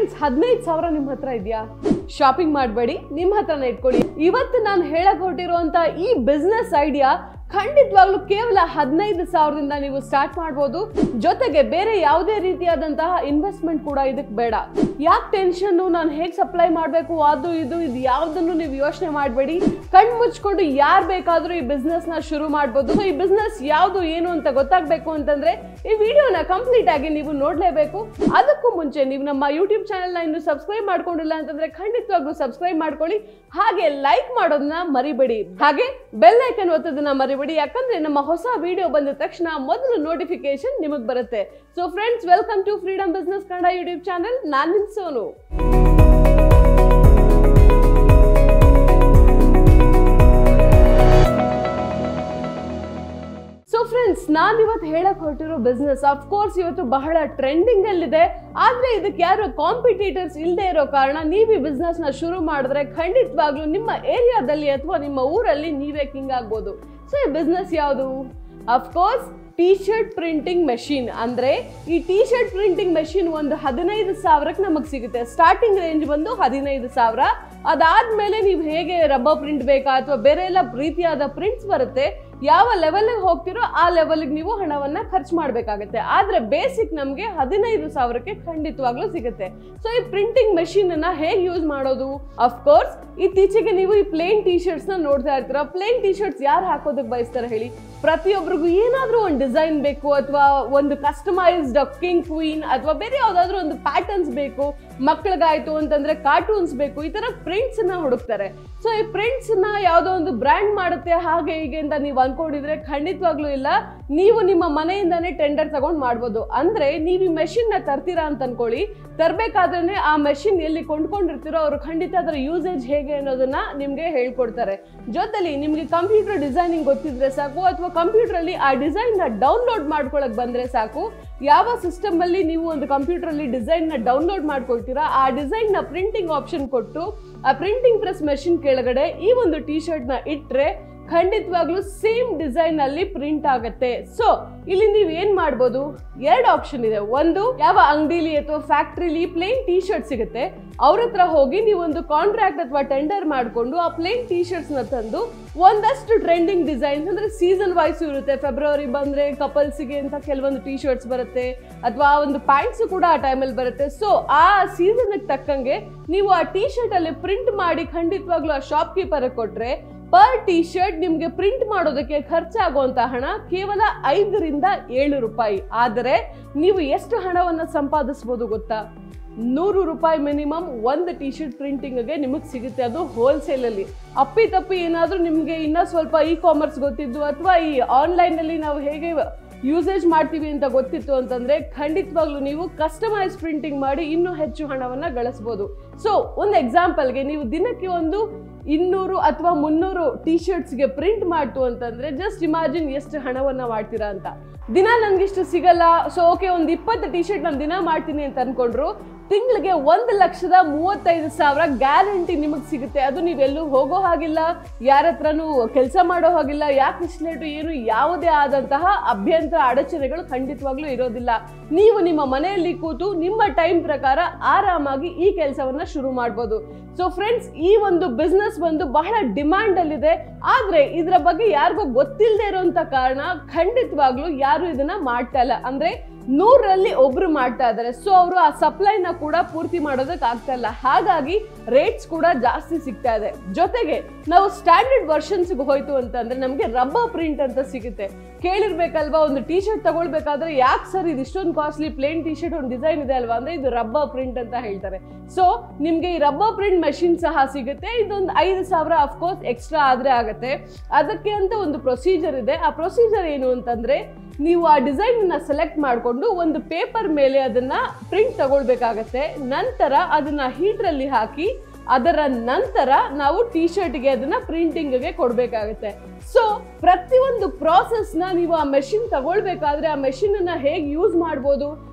friends ಹದಿನೈದು ಸಾವಿರ ನಿಮ್ಮ ಹತ್ರ ಇದೆಯಾ ಶಾಪಿಂಗ್ ಮಾಡಬೇಡಿ ನಿಮ್ಮ ಹತ್ರನೇ ಇಟ್ಕೊಳ್ಳಿ ಇವತ್ತು ನಾನು ಹೇಳಕ್ ಹೊರಟಿರುವಂತ ಈ ಬಿಸ್ನೆಸ್ ಐಡಿಯಾ ಖಂಡಿತವಾಗ್ಲೂ ಕೇವಲ ಹದಿನೈದು ಸಾವಿರದಿಂದ ನೀವು ಸ್ಟಾರ್ಟ್ ಮಾಡ್ಬೋದು ಜೊತೆಗೆ ಬೇರೆ ಯಾವುದೇ ರೀತಿಯಾದಂತಹ ಇನ್ವೆಸ್ಟ್ಮೆಂಟ್ ಕೂಡ ಇದಕ್ಕೆ ಬೇಡ ಯಾಕೆ ಟೆನ್ಷನ್ ನಾನು ಹೇಗೆ ಸಪ್ಲೈ ಮಾಡಬೇಕು ಅದು ಇದು ಇದು ಯಾವುದನ್ನು ನೀವು ಯೋಚನೆ ಮಾಡಬೇಡಿ ಕಣ್ ಮುಚ್ಕೊಂಡು ಯಾರು ಬೇಕಾದರೂ ಈ ಬಿಸ್ನೆಸ್ ನ ಶುರು ಮಾಡ್ಬೋದು ಸೊ ಈ ಬಿಸ್ನೆಸ್ ಯಾವುದು ಏನು ಅಂತ ಗೊತ್ತಾಗಬೇಕು ಅಂತಂದ್ರೆ ಈ ವಿಡಿಯೋನ ಕಂಪ್ಲೀಟ್ ಆಗಿ ನೀವು ನೋಡಲೇಬೇಕು ಅದಕ್ಕೂ ಮುಂಚೆ ನೀವು ನಮ್ಮ ಯೂಟ್ಯೂಬ್ ಚಾನೆಲ್ನ ಇನ್ನು ಸಬ್ಸ್ಕ್ರೈಬ್ ಮಾಡ್ಕೊಂಡಿಲ್ಲ ಅಂತಂದ್ರೆ ಖಂಡಿತವಾಗ್ಲೂ ಸಬ್ಸ್ಕ್ರೈಬ್ ಮಾಡ್ಕೊಳ್ಳಿ ಹಾಗೆ ಲೈಕ್ ಮಾಡೋದನ್ನ ಮರಿಬೇಡಿ ಹಾಗೆ ಬೆಲ್ ಐಕನ್ ಒತ್ತೋದನ್ನ ಮರಿಬೇಡಿ ಯಾಕಂದ್ರೆ ನಮ್ಮ ಹೊಸ ವಿಡಿಯೋ ಬಂದ ತಕ್ಷಣ ಮೊದಲು ನೋಟಿಫಿಕೇಶನ್ ನಿಮಗೆ ಬರುತ್ತೆ so friends welcome to freedom business Kannada YouTube channel ನಾನು ನಿಮ್ ಸೋನು ಸೊ ಫ್ರೆಂಡ್ಸ್ ನಾನು ಇವತ್ತು ಹೇಳಕ್ ಹೊರಟಿರೋ ಬಿಸ್ನೆಸ್ ಕೋರ್ಸ್ ಇವತ್ತು ಬಹಳ ಟ್ರೆಂಡಿಂಗ್ ಅಲ್ಲಿದೆ ಆದ್ರೆ ಇದಕ್ಕೆ ಯಾರು ಕಾಂಪಿಟೇಟರ್ಸ್ ಇಲ್ಲದೆ ಇರೋ ಕಾರಣ ನೀವು ಈ ಬಿಸ್ನೆಸ್ ನ ಶುರು ಮಾಡಿದ್ರೆ ಖಂಡಿತವಾಗ್ಲೂ ನಿಮ್ಮ ಏರಿಯಾದಲ್ಲಿ ಅಥವಾ ನಿಮ್ಮ ಊರಲ್ಲಿ ನೀವೇ ಕಿಂಗ್ ಆಗ್ಬೋದು ಸೊ ಈ ಬಿಸ್ನೆಸ್ ಯಾವುದು of course T shirt printing machine ಅಂದ್ರೆ ಈ ಟಿ ಶರ್ಟ್ ಪ್ರಿಂಟಿಂಗ್ ಮೆಷಿನ್ ಒಂದು ಹದಿನೈದು ಸಾವಿರಕ್ಕೆ ನಮಗೆ ಸಿಗುತ್ತೆ ಸ್ಟಾರ್ಟಿಂಗ್ ರೇಂಜ್ ಬಂದು ಹದಿನೈದು ಸಾವಿರ ಅದಾದ್ಮೇಲೆ ನೀವು ಹೇಗೆ ರಬ್ಬರ್ ಪ್ರಿಂಟ್ ಬೇಕಾ ಅಥವಾ ಬೇರೆ ಎಲ್ಲ ರೀತಿಯಾದ ಪ್ರಿಂಟ್ಸ್ ಬರುತ್ತೆ ಯಾವ ಲೆವೆಲ್ಗೆ ಹೋಗ್ತಿರೋ ಆ ಲೆವೆಲ್ಗೆ ನೀವು ಹಣವನ್ನ ಖರ್ಚು ಮಾಡಬೇಕಾಗುತ್ತೆ ಆದ್ರೆ ಬೇಸಿಕ್ ನಮಗೆ ಹದಿನೈದು ಸಾವಿರಕ್ಕೆ ಖಂಡಿತವಾಗ್ಲೂ ಸಿಗುತ್ತೆ ಸೊ ಈ ಪ್ರಿಂಟಿಂಗ್ ಮೆಷಿನ್ ಅನ್ನ ಹೇಗೆ ಯೂಸ್ ಮಾಡೋದು ಅಫ್ಕೋರ್ಸ್ ಇತ್ತೀಚೆಗೆ ನೀವು ಈ ಪ್ಲೇನ್ ಟಿ ಶರ್ಟ್ಸ್ ನ ನೋಡ್ತಾ ಇರ್ತೀರ ಪ್ಲೇನ್ ಟಿ ಶರ್ಟ್ಸ್ ಯಾರು ಹಾಕೋದಕ್ಕೆ ಬಯಸ್ತಾರೆ ಹೇಳಿ ಪ್ರತಿಯೊಬ್ಬರಿಗೂ ಏನಾದ್ರೂ ಒಂದು ಡಿಸೈನ್ ಬೇಕು ಅಥವಾ ಒಂದು ಕಸ್ಟಮೈಸ್ಡ್ ಕಿಂಗ್ ಕ್ವೀನ್ ಅಥವಾ ಬೇರೆ ಯಾವ್ದಾದ್ರು ಒಂದು ಪ್ಯಾಟರ್ನ್ಸ್ ಬೇಕು ಮಕ್ಳಿಗಾಯ್ತು ಅಂತಂದ್ರೆ ಕಾರ್ಟೂನ್ಸ್ ಬೇಕು ಈ ತರ ಪ್ರಿಂಟ್ಸ್ ನ ಹುಡುಕ್ತಾರೆ ಸೊ ಈ ಪ್ರಿಂಟ್ಸ್ ನ ಯಾವ್ದೋ ಒಂದು ಬ್ರ್ಯಾಂಡ್ ಮಾಡುತ್ತೆ ಹಾಗೆ ಹೀಗೆ ಅಂತ ನೀವು ಅನ್ಕೊಂಡಿದ್ರೆ ಖಂಡಿತವಾಗ್ಲೂ ಇಲ್ಲ ನೀವು ನಿಮ್ಮ ಮನೆಯಿಂದಾನೇ ಟೆಂಡರ್ ತಗೊಂಡ್ ಮಾಡ್ಬೋದು ಅಂದ್ರೆ ನೀವು ಈ ಮೆಷಿನ್ ನ ತರ್ತೀರಾ ಅಂತ ಅನ್ಕೊಳ್ಳಿ ತರ್ಬೇಕಾದ್ರೆ ಆ ಮೆಷಿನ್ ಎಲ್ಲಿ ಕೊಂಡ್ಕೊಂಡಿರ್ತೀರೋ ಅವರು ಖಂಡಿತ ಅದರ ಯೂಸೇಜ್ ಹೇಗೆ ಅನ್ನೋದನ್ನ ನಿಮ್ಗೆ ಹೇಳ್ಕೊಡ್ತಾರೆ ಜೊತೆಲಿ ನಿಮ್ಗೆ ಕಂಪ್ಯೂಟರ್ ಡಿಸೈನಿಂಗ್ ಗೊತ್ತಿದ್ರೆ ಸಾಕು ಅಥವಾ ಕಂಪ್ಯೂಟರ್ ಅಲ್ಲಿ ಆ ಡಿಸೈನ್ ನ ಡೌನ್ಲೋಡ್ ಮಾಡ್ಕೊಳಕ್ ಬಂದ್ರೆ ಸಾಕು ಯಾವ ಸಿಸ್ಟಮ್ ಅಲ್ಲಿ ನೀವು ಒಂದು ಕಂಪ್ಯೂಟರ್ ಅಲ್ಲಿ ಡಿಸೈನ್ ನ ಡೌನ್ಲೋಡ್ ಮಾಡ್ಕೊಳ್ತೀರಾ ಆ ಡಿಸೈನ್ ನ ಪ್ರಿಂಟಿಂಗ್ ಆಪ್ಷನ್ ಕೊಟ್ಟು ಆ ಪ್ರಿಂಟಿಂಗ್ ಪ್ರೆಸ್ ಮೆಷಿನ್ ಕೆಳಗಡೆ ಈ ಒಂದು ಟಿ ಶರ್ಟ್ ನ ಇಟ್ರೆ ಖಂಡಿತವಾಗ್ಲೂ ಸೇಮ್ ಡಿಸೈನ್ ಅಲ್ಲಿ ಪ್ರಿಂಟ್ ಆಗುತ್ತೆ ಸೊ ಇಲ್ಲಿ ನೀವು ಏನ್ ಮಾಡ್ಬೋದು ಎರಡು ಆಪ್ಷನ್ ಇದೆ ಒಂದು ಯಾವ ಅಂಗಡಿಲಿ ಅಥವಾ ಫ್ಯಾಕ್ಟ್ರಿಲಿ ಪ್ಲೇನ್ ಟಿ ಶರ್ಟ್ ಸಿಗುತ್ತೆ ಅವ್ರ ಹತ್ರ ಹೋಗಿ ನೀವು ಒಂದು ಕಾಂಟ್ರಾಕ್ಟ್ ಅಥವಾ ಟೆಂಡರ್ ಮಾಡಿಕೊಂಡು ಆ ಪ್ಲೇನ್ ಟಿ ಶರ್ಟ್ಸ್ ನ ತಂದು ಒಂದಷ್ಟು ಟ್ರೆಂಡಿಂಗ್ ಡಿಸೈನ್ಸ್ ಅಂದ್ರೆ ಸೀಸನ್ ವೈಸ್ ಇರುತ್ತೆ ಫೆಬ್ರವರಿ ಬಂದ್ರೆ ಕಪಲ್ಸ್ಗೆ ಅಂತ ಕೆಲವೊಂದು ಟಿ ಶರ್ಟ್ಸ್ ಬರುತ್ತೆ ಅಥವಾ ಒಂದು ಪ್ಯಾಂಟ್ಸ್ ಕೂಡ ಆ ಟೈಮಲ್ಲಿ ಬರುತ್ತೆ ಸೊ ಆ ಸೀಸನ್ ತಕ್ಕಂಗೆ ನೀವು ಆ ಟಿ ಶರ್ಟ್ ಅಲ್ಲಿ ಪ್ರಿಂಟ್ ಮಾಡಿ ಖಂಡಿತವಾಗ್ಲೂ ಆ ಶಾಪ್ ಕೀಪರ್ ಕೊಟ್ರೆ ಪರ್ ಟಿ ಶರ್ಟ್ ನಿಮ್ಗೆ ಪ್ರಿಂಟ್ ಮಾಡೋದಕ್ಕೆ ಖರ್ಚಾಗುವಂತ ಹಣ ಕೇವಲ ಐದರಿಂದ ಏಳು ರೂಪಾಯಿ ಆದರೆ ನೀವು ಎಷ್ಟು ಹಣವನ್ನ ಸಂಪಾದಿಸ್ಬೋದು ಗೊತ್ತಾ ನೂರು ರೂಪಾಯಿ ಮಿನಿಮಮ್ ಒಂದು ಟಿ ಶರ್ಟ್ ಪ್ರಿಂಟಿಂಗ್ಗೆ ನಿಮಗೆ ಸಿಗುತ್ತೆ ಅದು ಹೋಲ್ಸೇಲಲ್ಲಿ ಅಪ್ಪಿ ತಪ್ಪಿ ಏನಾದರೂ ನಿಮಗೆ ಇನ್ನೂ ಸ್ವಲ್ಪ ಇ ಕಾಮರ್ಸ್ ಗೊತ್ತಿದ್ದು ಅಥವಾ ಈ ಆನ್ಲೈನಲ್ಲಿ ನಾವು ಹೇಗೆ ಯೂಸೇಜ್ ಮಾಡ್ತೀವಿ ಅಂತ ಗೊತ್ತಿತ್ತು ಅಂತಂದ್ರೆ ಖಂಡಿತವಾಗ್ಲೂ ನೀವು ಕಸ್ಟಮೈಸ್ ಪ್ರಿಂಟಿಂಗ್ ಮಾಡಿ ಇನ್ನೂ ಹೆಚ್ಚು ಹಣವನ್ನ ಗಳಿಸ್ಬೋದು ಸೊ ಒಂದು ಎಕ್ಸಾಂಪಲ್ಗೆ ನೀವು ದಿನಕ್ಕೆ ಒಂದು ಇನ್ನೂರು ಅಥವಾ ಮುನ್ನೂರು ಟಿ ಶರ್ಟ್ಸ್ಗೆ ಪ್ರಿಂಟ್ ಮಾಡ್ತು ಅಂತಂದ್ರೆ ಜಸ್ಟ್ ಇಮ್ಯಾಜಿನ್ ಎಷ್ಟು ಹಣವನ್ನ ಮಾಡ್ತೀರಾ ಅಂತ ದಿನ ನನ್ಗಿಷ್ಟು ಸಿಗಲ್ಲ ಸೊ ಓಕೆ ಒಂದು ಇಪ್ಪತ್ತು ಟಿ ಶರ್ಟ್ ನಾನು ದಿನ ಮಾಡ್ತೀನಿ ಅಂತ ಅನ್ಕೊಂಡ್ರು ತಿಂಗಳಿಗೆ ಒಂದು ಲಕ್ಷದ ಮೂವತ್ತೈದು ಸಾವಿರ ಗ್ಯಾರಂಟಿ ನಿಮಗೆ ಸಿಗುತ್ತೆ ಅದು ನೀವೆಲ್ಲೂ ಹೋಗೋ ಹಾಗಿಲ್ಲ ಯಾರ ಹತ್ರನೂ ಕೆಲಸ ಮಾಡೋ ಹಾಗಿಲ್ಲ ಯಾಕೆ ಇಷ್ಟು ಲೇಟು ಏನು ಯಾವುದೇ ಆದಂತಹ ಅಭ್ಯಂತರ ಅಡಚಣೆಗಳು ಖಂಡಿತವಾಗ್ಲೂ ಇರೋದಿಲ್ಲ ನೀವು ನಿಮ್ಮ ಮನೆಯಲ್ಲಿ ಕೂತು ನಿಮ್ಮ ಟೈಮ್ ಪ್ರಕಾರ ಆರಾಮಾಗಿ ಈ ಕೆಲಸವನ್ನ ಶುರು ಮಾಡ್ಬೋದು ಸೊ ಫ್ರೆಂಡ್ಸ್ ಈ ಒಂದು ಬಿಸ್ನೆಸ್ ಬಂದು ಬಹಳ ಡಿಮ್ಯಾಂಡ್ ಅಲ್ಲಿದೆ ಆದ್ರೆ ಇದರ ಬಗ್ಗೆ ಯಾರಿಗೂ ಗೊತ್ತಿಲ್ಲದೆ ಇರೋಂಥ ಕಾರಣ ಖಂಡಿತವಾಗ್ಲೂ ಯಾರು ಇದನ್ನ ಮಾಡ್ತಾ ಇಲ್ಲ ಅಂದ್ರೆ ನೂರರಲ್ಲಿ ಒಬ್ರು ಮಾಡ್ತಾ ಇದ್ದಾರೆ ಸೊ ಅವರು ಆ ಸಪ್ಲೈನ ಕೂಡ ಪೂರ್ತಿ ಮಾಡೋದಕ್ಕೆ ಆಗ್ತಾ ಇಲ್ಲ ಹಾಗಾಗಿ ರೇಟ್ಸ್ ಕೂಡ ಜಾಸ್ತಿ ಸಿಗ್ತಾ ಇದೆ ಜೊತೆಗೆ ನಾವು ಸ್ಟ್ಯಾಂಡರ್ಡ್ ವರ್ಷನ್ಸ್ಗೆ ಹೋಯ್ತು ಅಂತಂದ್ರೆ ನಮಗೆ ರಬ್ಬರ್ ಪ್ರಿಂಟ್ ಅಂತ ಸಿಗುತ್ತೆ ಕೇಳಿರ್ಬೇಕಲ್ವಾ ಒಂದು ಟಿ ಶರ್ಟ್ ತಗೊಳ್ಬೇಕಾದ್ರೆ ಯಾಕೆ ಸರ್ ಇದು ಇಷ್ಟೊಂದು ಕಾಸ್ಟ್ಲಿ ಪ್ಲೇನ್ ಟಿ ಶರ್ಟ್ ಒಂದು ಡಿಸೈನ್ ಇದೆ ಅಲ್ವಾ ಅಂದ್ರೆ ಇದು ರಬ್ಬರ್ ಪ್ರಿಂಟ್ ಅಂತ ಹೇಳ್ತಾರೆ ಸೊ ನಿಮ್ಗೆ ಈ ರಬ್ಬರ್ ಪ್ರಿಂಟ್ ಮೆಷಿನ್ ಸಹ ಸಿಗುತ್ತೆ ಇದೊಂದು ಐದು ಸಾವಿರ ಅಫ್ಕೋರ್ಸ್ ಎಕ್ಸ್ಟ್ರಾ ಆದ್ರೆ ಆಗುತ್ತೆ ಅದಕ್ಕೆ ಅಂತ ಒಂದು ಪ್ರೊಸೀಜರ್ ಇದೆ ಆ ಪ್ರೊಸೀಜರ್ ಏನು ಅಂತಂದ್ರೆ ನೀವು ಆ ಡಿಸೈನ್ ನ ಸೆಲೆಕ್ಟ್ ಮಾಡಿಕೊಂಡು ಒಂದು ಪೇಪರ್ ಮೇಲೆ ಅದನ್ನ ಪ್ರಿಂಟ್ ತಗೊಳ್ಬೇಕಾಗತ್ತೆ ನಂತರ ಅದನ್ನ ಹೀಟ್ರಲ್ಲಿ ಹಾಕಿ ಅದರ ನಂತರ ನಾವು ಟಿ ಶರ್ಟ್ಗೆ ಅದನ್ನ ಪ್ರಿಂಟಿಂಗ್ಗೆ ಕೊಡಬೇಕಾಗುತ್ತೆ ಸೊ ಪ್ರತಿಯೊಂದು ಪ್ರಾಸೆಸ್ನ ನೀವು ಆ ಮೆಷಿನ್ ತಗೊಳ್ಬೇಕಾದ್ರೆ ಆ ಮೆಷಿನ್ ಅನ್ನ ಹೇಗೆ ಯೂಸ್ ಮಾಡ್ಬೋದು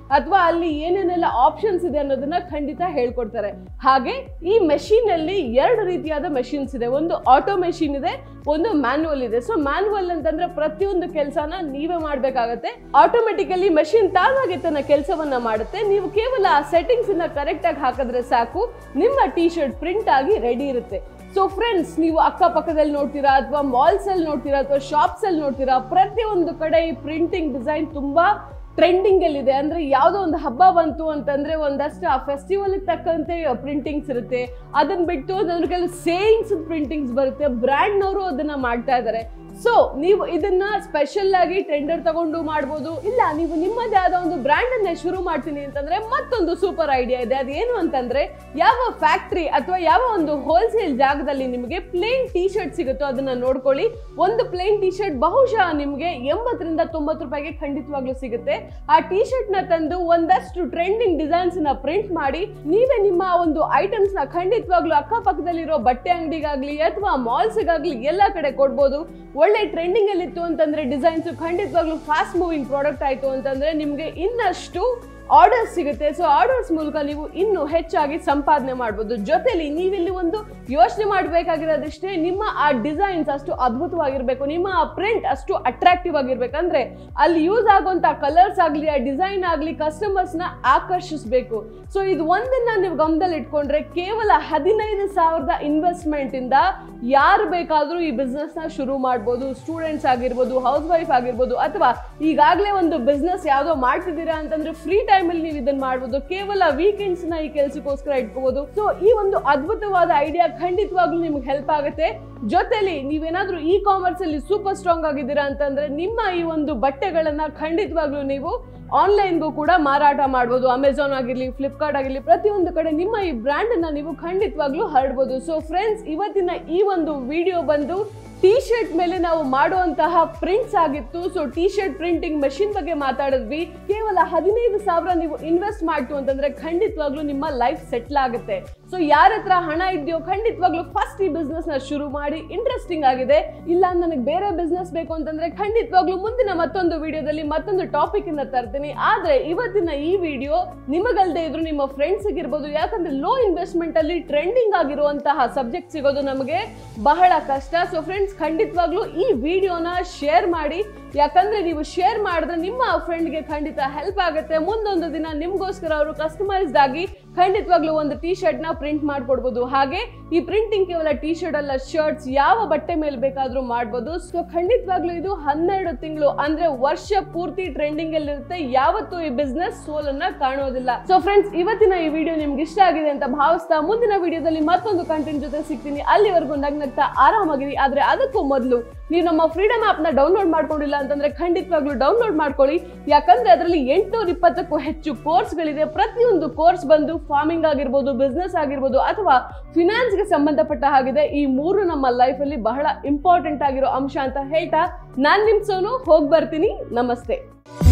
ಅಥವಾ ಅಲ್ಲಿ ಏನೇನೆಲ್ಲ ಆಪ್ಷನ್ಸ್ ಇದೆ ಅನ್ನೋದನ್ನ ಖಂಡಿತ ಹೇಳ್ಕೊಡ್ತಾರೆ ಹಾಗೆ ಈ ಮೆಷಿನ್ ಅಲ್ಲಿ ಎರಡು ರೀತಿಯಾದ ಮೆಷಿನ್ಸ್ ಇದೆ ಒಂದು ಆಟೋ ಮೆಷಿನ್ ಇದೆ ಒಂದು ಮ್ಯಾನ್ಯುವಲ್ ಇದೆ ಸೊ ಮ್ಯಾನ್ಯುವಲ್ ಅಂತಂದ್ರೆ ಪ್ರತಿಯೊಂದು ಕೆಲಸನ ನೀವೇ ಮಾಡ್ಬೇಕಾಗತ್ತೆ ಆಟೋಮೆಟಿಕಲಿ ಮೆಷಿನ್ ತಾನಾಗೆ ತನ್ನ ಕೆಲಸವನ್ನ ಮಾಡುತ್ತೆ ನೀವು ಕೇವಲ ಆ ಸೆಟ್ಟಿಂಗ್ಸ್ ಅನ್ನ ಕರೆಕ್ಟ್ ಆಗಿ ಹಾಕಿದ್ರೆ ಸಾಕು ನಿಮ್ಮ ಟಿ ಶರ್ಟ್ ಪ್ರಿಂಟ್ ಆಗಿ ರೆಡಿ ಇರುತ್ತೆ ಸೊ ಫ್ರೆಂಡ್ಸ್ ನೀವು ಅಕ್ಕಪಕ್ಕದಲ್ಲಿ ನೋಡ್ತೀರಾ ಅಥವಾ ಮಾಲ್ಸ್ ಅಲ್ಲಿ ನೋಡ್ತೀರಾ ಅಥವಾ ಶಾಪ್ಸ್ ಅಲ್ಲಿ ನೋಡ್ತೀರಾ ಪ್ರತಿಯೊಂದು ಕಡೆ ಈ ಪ್ರಿಂಟಿಂಗ್ ಡಿಸೈನ್ ತುಂಬಾ ಟ್ರೆಂಡಿಂಗ್ ಅಲ್ಲಿ ಇದೆ ಅಂದ್ರೆ ಯಾವುದೋ ಒಂದು ಹಬ್ಬ ಬಂತು ಅಂತಂದ್ರೆ ಒಂದಷ್ಟು ಆ ಫೆಸ್ಟಿವಲ್ ತಕ್ಕಂತೆ ಪ್ರಿಂಟಿಂಗ್ಸ್ ಇರುತ್ತೆ ಅದನ್ನ ಬಿಟ್ಟು ಅದ್ರ ಕೆಲವು ಸೇಯಿಂಗ್ಸ್ ಪ್ರಿಂಟಿಂಗ್ಸ್ ಬರುತ್ತೆ ಬ್ರ್ಯಾಂಡ್ನವರು ಅದನ್ನ ಮಾಡ್ತಾ ಇದ್ದಾರೆ ಸೊ ನೀವು ಇದನ್ನ ಸ್ಪೆಷಲ್ ಆಗಿ ಟೆಂಡರ್ ತಗೊಂಡು ಮಾಡ್ಬೋದು ಇಲ್ಲ ನೀವು ನಿಮ್ಮದೇ ಆದ ಒಂದು ಬ್ರ್ಯಾಂಡ್ ಅನ್ನೇ ಶುರು ಮಾಡ್ತೀನಿ ಅಂತಂದ್ರೆ ಮತ್ತೊಂದು ಸೂಪರ್ ಐಡಿಯಾ ಇದೆ ಅದೇನು ಅಂತಂದ್ರೆ ಯಾವ ಫ್ಯಾಕ್ಟ್ರಿ ಅಥವಾ ಯಾವ ಒಂದು ಹೋಲ್ಸೇಲ್ ಜಾಗದಲ್ಲಿ ನಿಮಗೆ ಪ್ಲೇನ್ ಟಿ ಶರ್ಟ್ ಸಿಗುತ್ತೋ ಅದನ್ನ ನೋಡ್ಕೊಳ್ಳಿ ಒಂದು ಪ್ಲೇನ್ ಟಿ ಶರ್ಟ್ ಬಹುಶಃ ನಿಮಗೆ ಎಂಬತ್ತರಿಂದ ತೊಂಬತ್ತು ರೂಪಾಯಿಗೆ ಖಂಡಿತವಾಗ್ಲೂ ಸಿಗುತ್ತೆ ಆ ಟಿ ಶರ್ಟ್ ನ ತಂದು ಒಂದಷ್ಟು ಟ್ರೆಂಡಿಂಗ್ ಡಿಸೈನ್ಸ್ ನ ಪ್ರಿಂಟ್ ಮಾಡಿ ನೀವೇ ನಿಮ್ಮ ಒಂದು ಐಟಮ್ಸ್ ನ ಖಂಡಿತವಾಗ್ಲೂ ಅಕ್ಕಪಕ್ಕದಲ್ಲಿರೋ ಬಟ್ಟೆ ಅಂಗಡಿಗಾಗ್ಲಿ ಅಥವಾ ಮಾಲ್ಸ್ಗಾಗ್ಲಿ ಎಲ್ಲ ಕಡೆ ಕೊಡ್ಬೋದು ಒಳ್ಳೆ ಟ್ರೆಂಡಿಂಗ್ ಅಲ್ಲಿ ಇತ್ತು ಅಂತಂದ್ರೆ ಡಿಸೈನ್ಸ್ ಖಂಡಿತವಾಗ್ಲೂ ಫಾಸ್ಟ್ ಮೂವಿಂಗ್ ಪ್ರಾಡಕ್ಟ್ ಆಯ್ತು ಅಂತಂದ್ರೆ ನಿಮ್ಗೆ ಇನ್ನಷ್ಟು ಆರ್ಡರ್ಸ್ ಸಿಗುತ್ತೆ ಸೊ ಆರ್ಡರ್ಸ್ ಮೂಲಕ ನೀವು ಇನ್ನೂ ಹೆಚ್ಚಾಗಿ ಸಂಪಾದನೆ ಮಾಡ್ಬೋದು ಜೊತೆಲಿ ನೀವಿಲ್ಲಿ ಒಂದು ಯೋಚನೆ ಮಾಡಬೇಕಾಗಿರೋದಿಷ್ಟೇ ನಿಮ್ಮ ಆ ಡಿಸೈನ್ಸ್ ಅಷ್ಟು ಅದ್ಭುತವಾಗಿರ್ಬೇಕು ನಿಮ್ಮ ಆ ಪ್ರಿಂಟ್ ಅಷ್ಟು ಅಟ್ರಾಕ್ಟಿವ್ ಆಗಿರ್ಬೇಕಂದ್ರೆ ಅಲ್ಲಿ ಯೂಸ್ ಆಗುವಂತ ಕಲರ್ಸ್ ಆಗಲಿ ಆ ಡಿಸೈನ್ ಆಗಲಿ ಕಸ್ಟಮರ್ಸ್ನ ಆಕರ್ಷಿಸಬೇಕು ಸೊ ಇದು ಒಂದನ್ನ ನೀವು ಗಮನದಲ್ಲಿ ಇಟ್ಕೊಂಡ್ರೆ ಕೇವಲ ಹದಿನೈದು ಸಾವಿರದ ಇನ್ವೆಸ್ಟ್ಮೆಂಟ್ ಇಂದ ಯಾರು ಬೇಕಾದರೂ ಈ ಬಿಸ್ನೆಸ್ ನ ಶುರು ಮಾಡ್ಬೋದು ಸ್ಟೂಡೆಂಟ್ಸ್ ಆಗಿರ್ಬೋದು ಹೌಸ್ ವೈಫ್ ಆಗಿರ್ಬೋದು ಅಥವಾ ಈಗಾಗಲೇ ಒಂದು ಬಿಸ್ನೆಸ್ ಯಾವುದೋ ಮಾಡ್ತಿದ್ದೀರಾ ಅಂತಂದ್ರೆ ಫ್ರೀ ಟೈಮಲ್ಲಿ ನೀವು ಇದನ್ನ ಮಾಡ್ಬೋದು ಕೇವಲ ವೀಕೆಂಡ್ಸ್ ನ ಈ ಕೆಲಸಕ್ಕೋಸ್ಕರ ಇಟ್ಕೋಬಹುದು ಸೊ ಈ ಒಂದು ಅದ್ಭುತವಾದ ಐಡಿಯಾ ಖಂಡಿತವಾಗ್ಲೂ ನಿಮ್ಗೆ ಹೆಲ್ಪ್ ಆಗುತ್ತೆ ಜೊತೆಲಿ ನೀವೇನಾದ್ರೂ ಇ ಕಾಮರ್ಸ್ ಅಲ್ಲಿ ಸೂಪರ್ ಸ್ಟ್ರಾಂಗ್ ಆಗಿದ್ದೀರಾ ಅಂತಂದ್ರೆ ನಿಮ್ಮ ಈ ಒಂದು ಬಟ್ಟೆಗಳನ್ನ ಖಂಡಿತವಾಗ್ಲೂ ನೀವು ಆನ್ಲೈನ್ಗೂ ಕೂಡ ಮಾರಾಟ ಮಾಡ್ಬೋದು ಅಮೆಝಾನ್ ಆಗಿರ್ಲಿ ಫ್ಲಿಪ್ಕಾರ್ಟ್ ಆಗಿರ್ಲಿ ಪ್ರತಿಯೊಂದು ಕಡೆ ನಿಮ್ಮ ಈ ಬ್ರ್ಯಾಂಡ್ ಅನ್ನ ನೀವು ಖಂಡಿತವಾಗ್ಲೂ ಹರಡ್ಬೋದು ಸೊ ಫ್ರೆಂಡ್ಸ್ ಇವತ್ತಿನ ಈ ಒಂದು ವಿಡಿಯೋ ಬಂದು ಟಿ ಶರ್ಟ್ ಮೇಲೆ ನಾವು ಮಾಡುವಂತಹ ಪ್ರಿಂಟ್ಸ್ ಆಗಿತ್ತು so T shirt printing machine ಬಗ್ಗೆ ಮಾತಾಡಿದ್ವಿ ಕೇವಲ ಹದಿನೈದು ಸಾವಿರ ನೀವು ಇನ್ವೆಸ್ಟ್ ಮಾಡ್ತು ಅಂತಂದ್ರೆ ಖಂಡಿತವಾಗ್ಲೂ ನಿಮ್ಮ ಲೈಫ್ ಸೆಟ್ಲ್ ಆಗುತ್ತೆ ಸೊ ಯಾರ ಹತ್ರ ಹಣ ಇದೆಯೋ ಖಂಡಿತವಾಗ್ಲೂ ಫಸ್ಟ್ ಈ ಬಿಸ್ನೆಸ್ ನ ಶುರು ಮಾಡಿ ಇಂಟ್ರೆಸ್ಟಿಂಗ್ ಆಗಿದೆ ಇಲ್ಲ ನನಗೆ ಬೇರೆ ಬಿಸ್ನೆಸ್ ಬೇಕು ಅಂತಂದ್ರೆ ಖಂಡಿತವಾಗ್ಲೂ ಮುಂದಿನ ಮತ್ತೊಂದು ವಿಡಿಯೋದಲ್ಲಿ ಮತ್ತೊಂದು ಟಾಪಿಕ್ ಅನ್ನ ತರ್ತೀನಿ ಆದ್ರೆ ಇವತ್ತಿನ ಈ ವಿಡಿಯೋ ನಿಮಗಲ್ದೇ ಇದ್ರು ನಿಮ್ಮ ಫ್ರೆಂಡ್ಸ್ ಇರ್ಬೋದು ಯಾಕಂದ್ರೆ ಲೋ ಇನ್ವೆಸ್ಟ್ಮೆಂಟ್ ಅಲ್ಲಿ ಟ್ರೆಂಡಿಂಗ್ ಆಗಿರುವಂತಹ ಸಬ್ಜೆಕ್ಟ್ ಸಿಗೋದು ನಮಗೆ ಬಹಳ ಕಷ್ಟ ಸೊ ಫ್ರೆಂಡ್ಸ್ ಖಂಡಿತವಾಗ್ಲೂ ಈ ವಿಡಿಯೋನ ಶೇರ್ ಮಾಡಿ ಯಾಕಂದ್ರೆ ನೀವು ಶೇರ್ ಮಾಡಿದ್ರೆ ನಿಮ್ಮ ಫ್ರೆಂಡ್ಗೆ ಖಂಡಿತ ಹೆಲ್ಪ್ ಆಗುತ್ತೆ ಮುಂದೊಂದು ದಿನ ನಿಮ್ಗೋಸ್ಕರ ಅವರು ಕಸ್ಟಮೈಸ್ಡ್ ಆಗಿ ಖಂಡಿತವಾಗ್ಲೂ ಒಂದು ಟಿ ಶರ್ಟ್ ನ ಪ್ರಿಂಟ್ ಮಾಡ್ಕೊಡ್ಬೋದು ಹಾಗೆ ಈ ಪ್ರಿಂಟಿಂಗ್ ಕೇವಲ ಟಿ ಶರ್ಟ್ ಅಲ್ಲ ಶರ್ಟ್ಸ್ ಯಾವ ಬಟ್ಟೆ ಮೇಲೆ ಬೇಕಾದ್ರೂ ಮಾಡ್ಬೋದು ಸೊ ಖಂಡಿತವಾಗ್ಲೂ ಇದು ಹನ್ನೆರಡು ತಿಂಗಳು ಅಂದ್ರೆ ವರ್ಷ ಪೂರ್ತಿ ಟ್ರೆಂಡಿಂಗ್ ಅಲ್ಲಿ ಇರುತ್ತೆ ಯಾವತ್ತೂ ಈ ಬಿಸ್ನೆಸ್ ಸೋಲನ್ನ ಕಾಣೋದಿಲ್ಲ ಸೊ ಫ್ರೆಂಡ್ಸ್ ಇವತ್ತಿನ ಈ ವಿಡಿಯೋ ನಿಮ್ಗೆ ಇಷ್ಟ ಆಗಿದೆ ಅಂತ ಭಾವಿಸ್ತಾ ಮುಂದಿನ ವಿಡಿಯೋದಲ್ಲಿ ಮತ್ತೊಂದು ಕಂಟೆಂಟ್ ಜೊತೆ ಸಿಗ್ತೀನಿ ಅಲ್ಲಿವರೆಗೂ ನಗ್ನಗ್ತಾ ಆರಾಮಾಗಿರಿ ಆದ್ರೆ ಅದಕ್ಕೂ ಮೊದಲು ನೀವು ನಮ್ಮ ಫ್ರೀಡಮ್ ಆಪ್ ನ ಡೌನ್ಲೋಡ್ ಮಾಡ್ಕೊಂಡಿಲ್ಲ ಅಂತಂದ್ರೆ ಖಂಡಿತವಾಗ್ಲೂ ಡೌನ್ಲೋಡ್ ಮಾಡ್ಕೊಳ್ಳಿ ಯಾಕಂದ್ರೆ ಅದರಲ್ಲಿ ಎಂಟುನೂರ ಇಪ್ಪತ್ತಕ್ಕೂ ಹೆಚ್ಚು ಕೋರ್ಸ್ಗಳಿದೆ ಪ್ರತಿಯೊಂದು ಕೋರ್ಸ್ ಬಂದು ಫಾರ್ಮಿಂಗ್ ಆಗಿರ್ಬೋದು ಬಿಸ್ನೆಸ್ ಆಗಿರ್ಬೋದು ಅಥವಾ ಫಿನಾನ್ಸ್ಗೆ ಸಂಬಂಧಪಟ್ಟ ಹಾಗಿದೆ ಈ ಮೂರು ನಮ್ಮ ಲೈಫಲ್ಲಿ ಬಹಳ ಇಂಪಾರ್ಟೆಂಟ್ ಆಗಿರೋ ಅಂಶ ಅಂತ ಹೇಳ್ತಾ ನಾನ್ ನಿಮ್ ಸೋನು ಹೋಗಿ ಬರ್ತೀನಿ ನಮಸ್ತೆ